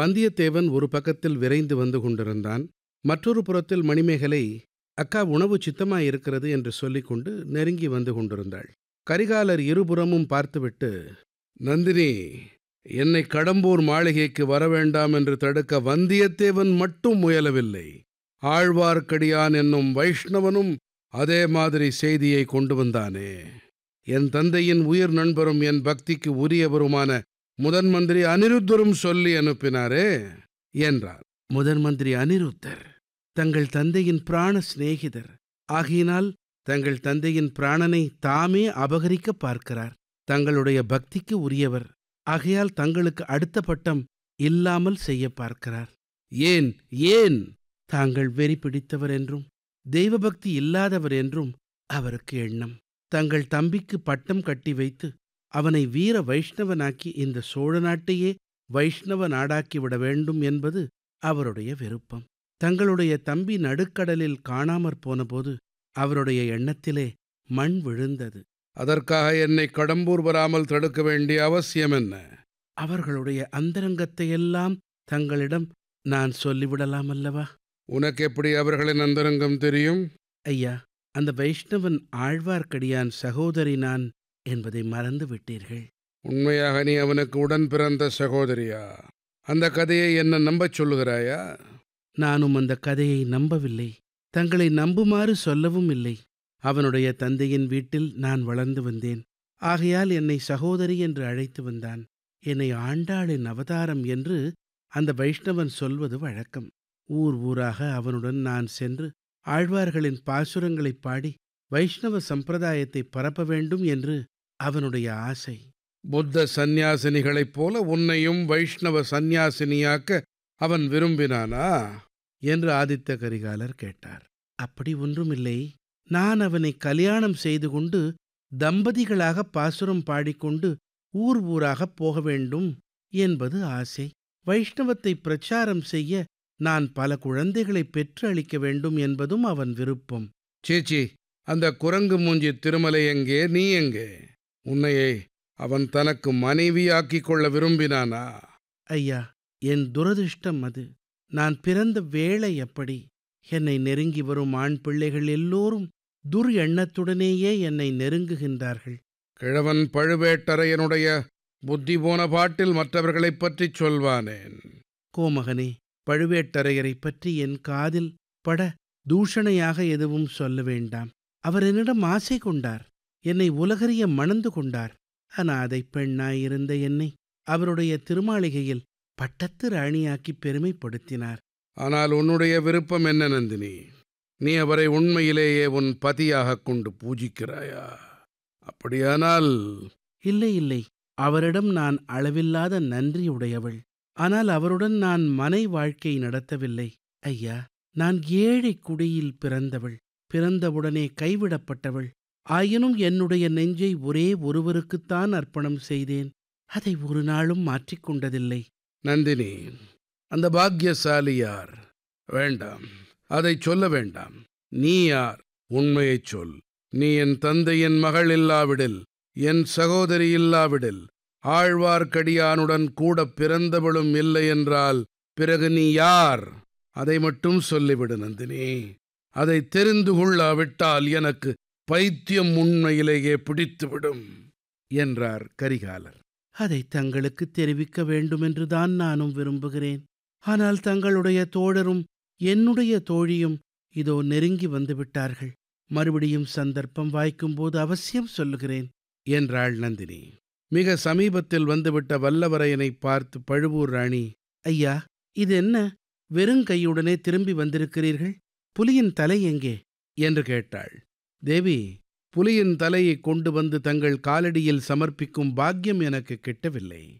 வந்தியத்தேவன் ஒரு பக்கத்தில் விரைந்து வந்து கொண்டிருந்தான் மற்றொரு புறத்தில் மணிமேகலை அக்கா உணவு சித்தமாயிருக்கிறது என்று சொல்லிக்கொண்டு நெருங்கி வந்து கொண்டிருந்தாள் கரிகாலர் இருபுறமும் பார்த்துவிட்டு நந்தினி என்னை கடம்பூர் மாளிகைக்கு வரவேண்டாம் என்று தடுக்க வந்தியத்தேவன் மட்டும் முயலவில்லை ஆழ்வார்க்கடியான் என்னும் வைஷ்ணவனும் அதே மாதிரி செய்தியை கொண்டு வந்தானே என் தந்தையின் உயிர் நண்பரும் என் பக்திக்கு உரியவருமான முதன் மந்திரி அனிருத்தரும் சொல்லி அனுப்பினாரே என்றார் முதன் மந்திரி அனிருத்தர் தங்கள் தந்தையின் பிராண சிநேகிதர் ஆகையினால் தங்கள் தந்தையின் பிராணனை தாமே அபகரிக்க பார்க்கிறார் தங்களுடைய பக்திக்கு உரியவர் ஆகையால் தங்களுக்கு அடுத்த பட்டம் இல்லாமல் செய்ய பார்க்கிறார் ஏன் ஏன் தாங்கள் வெறி பிடித்தவர் என்றும் தெய்வபக்தி இல்லாதவர் என்றும் அவருக்கு எண்ணம் தங்கள் தம்பிக்கு பட்டம் கட்டி வைத்து அவனை வீர வைஷ்ணவனாக்கி இந்த சோழ நாட்டையே வைஷ்ணவ நாடாக்கி விட வேண்டும் என்பது அவருடைய விருப்பம் தங்களுடைய தம்பி நடுக்கடலில் காணாமற் போனபோது அவருடைய எண்ணத்திலே மண் விழுந்தது அதற்காக என்னை கடம்பூர் வராமல் தடுக்க வேண்டிய அவசியம் என்ன அவர்களுடைய அந்தரங்கத்தையெல்லாம் தங்களிடம் நான் சொல்லிவிடலாம் அல்லவா உனக்கு எப்படி அவர்களின் அந்தரங்கம் தெரியும் ஐயா அந்த வைஷ்ணவன் ஆழ்வார்க்கடியான் சகோதரி நான் என்பதை மறந்து விட்டீர்கள் உண்மையாக நீ அவனுக்கு உடன் பிறந்த சகோதரியா அந்த கதையை என்ன நம்பச் சொல்லுகிறாயா நானும் அந்த கதையை நம்பவில்லை தங்களை நம்புமாறு சொல்லவும் இல்லை அவனுடைய தந்தையின் வீட்டில் நான் வளர்ந்து வந்தேன் ஆகையால் என்னை சகோதரி என்று அழைத்து வந்தான் என்னை ஆண்டாளின் அவதாரம் என்று அந்த வைஷ்ணவன் சொல்வது வழக்கம் ஊர் ஊராக அவனுடன் நான் சென்று ஆழ்வார்களின் பாசுரங்களைப் பாடி வைஷ்ணவ சம்பிரதாயத்தை பரப்ப வேண்டும் என்று அவனுடைய ஆசை புத்த சந்நியாசினிகளைப் போல உன்னையும் வைஷ்ணவ சந்நியாசினியாக்க அவன் விரும்பினானா என்று ஆதித்த கரிகாலர் கேட்டார் அப்படி ஒன்றுமில்லை நான் அவனை கல்யாணம் செய்து கொண்டு தம்பதிகளாக பாசுரம் பாடிக்கொண்டு ஊர் ஊராகப் போக வேண்டும் என்பது ஆசை வைஷ்ணவத்தை பிரச்சாரம் செய்ய நான் பல குழந்தைகளை பெற்று அளிக்க வேண்டும் என்பதும் அவன் விருப்பம் சேச்சி அந்த குரங்கு மூஞ்சி திருமலை எங்கே நீ எங்கே உன்னையே அவன் தனக்கு மனைவியாக்கிக் கொள்ள விரும்பினானா ஐயா என் துரதிர்ஷ்டம் அது நான் பிறந்த வேளை எப்படி என்னை நெருங்கி வரும் ஆண் பிள்ளைகள் எல்லோரும் துர் எண்ணத்துடனேயே என்னை நெருங்குகின்றார்கள் கிழவன் பழுவேட்டரையனுடைய புத்தி போன பாட்டில் மற்றவர்களைப் பற்றிச் சொல்வானேன் கோமகனே பழுவேட்டரையரைப் பற்றி என் காதில் பட தூஷணையாக எதுவும் சொல்ல வேண்டாம் அவர் என்னிடம் ஆசை கொண்டார் என்னை உலகறிய மணந்து கொண்டார் அனாதை பெண்ணாயிருந்த என்னை அவருடைய திருமாளிகையில் பட்டத்து ராணியாக்கி பெருமைப்படுத்தினார் ஆனால் உன்னுடைய விருப்பம் என்ன நந்தினி நீ அவரை உண்மையிலேயே உன் பதியாகக் கொண்டு பூஜிக்கிறாயா அப்படியானால் இல்லை இல்லை அவரிடம் நான் அளவில்லாத நன்றியுடையவள் ஆனால் அவருடன் நான் மனை வாழ்க்கை நடத்தவில்லை ஐயா நான் ஏழை குடியில் பிறந்தவள் பிறந்தவுடனே கைவிடப்பட்டவள் ஆயினும் என்னுடைய நெஞ்சை ஒரே ஒருவருக்குத்தான் அர்ப்பணம் செய்தேன் அதை ஒரு நாளும் மாற்றிக்கொண்டதில்லை நந்தினி அந்த பாக்கியசாலி யார் வேண்டாம் அதைச் சொல்ல வேண்டாம் நீ யார் உண்மையைச் சொல் நீ என் தந்தையின் மகள் இல்லாவிடில் என் சகோதரி இல்லாவிடில் ஆழ்வார்க்கடியானுடன் கூட பிறந்தவளும் இல்லை என்றால் பிறகு நீ யார் அதை மட்டும் சொல்லிவிடு நந்தினி அதை தெரிந்து கொள்ளாவிட்டால் எனக்கு பைத்தியம் உண்மையிலேயே பிடித்துவிடும் என்றார் கரிகாலர் அதை தங்களுக்கு தெரிவிக்க வேண்டுமென்றுதான் நானும் விரும்புகிறேன் ஆனால் தங்களுடைய தோழரும் என்னுடைய தோழியும் இதோ நெருங்கி வந்துவிட்டார்கள் மறுபடியும் சந்தர்ப்பம் வாய்க்கும்போது அவசியம் சொல்லுகிறேன் என்றாள் நந்தினி மிக சமீபத்தில் வந்துவிட்ட வல்லவரையனை பார்த்து பழுவூர் ராணி ஐயா இது என்ன வெறுங்கையுடனே திரும்பி வந்திருக்கிறீர்கள் புலியின் தலை எங்கே என்று கேட்டாள் தேவி புலியின் தலையை கொண்டு வந்து தங்கள் காலடியில் சமர்ப்பிக்கும் பாக்கியம் எனக்கு கிட்டவில்லை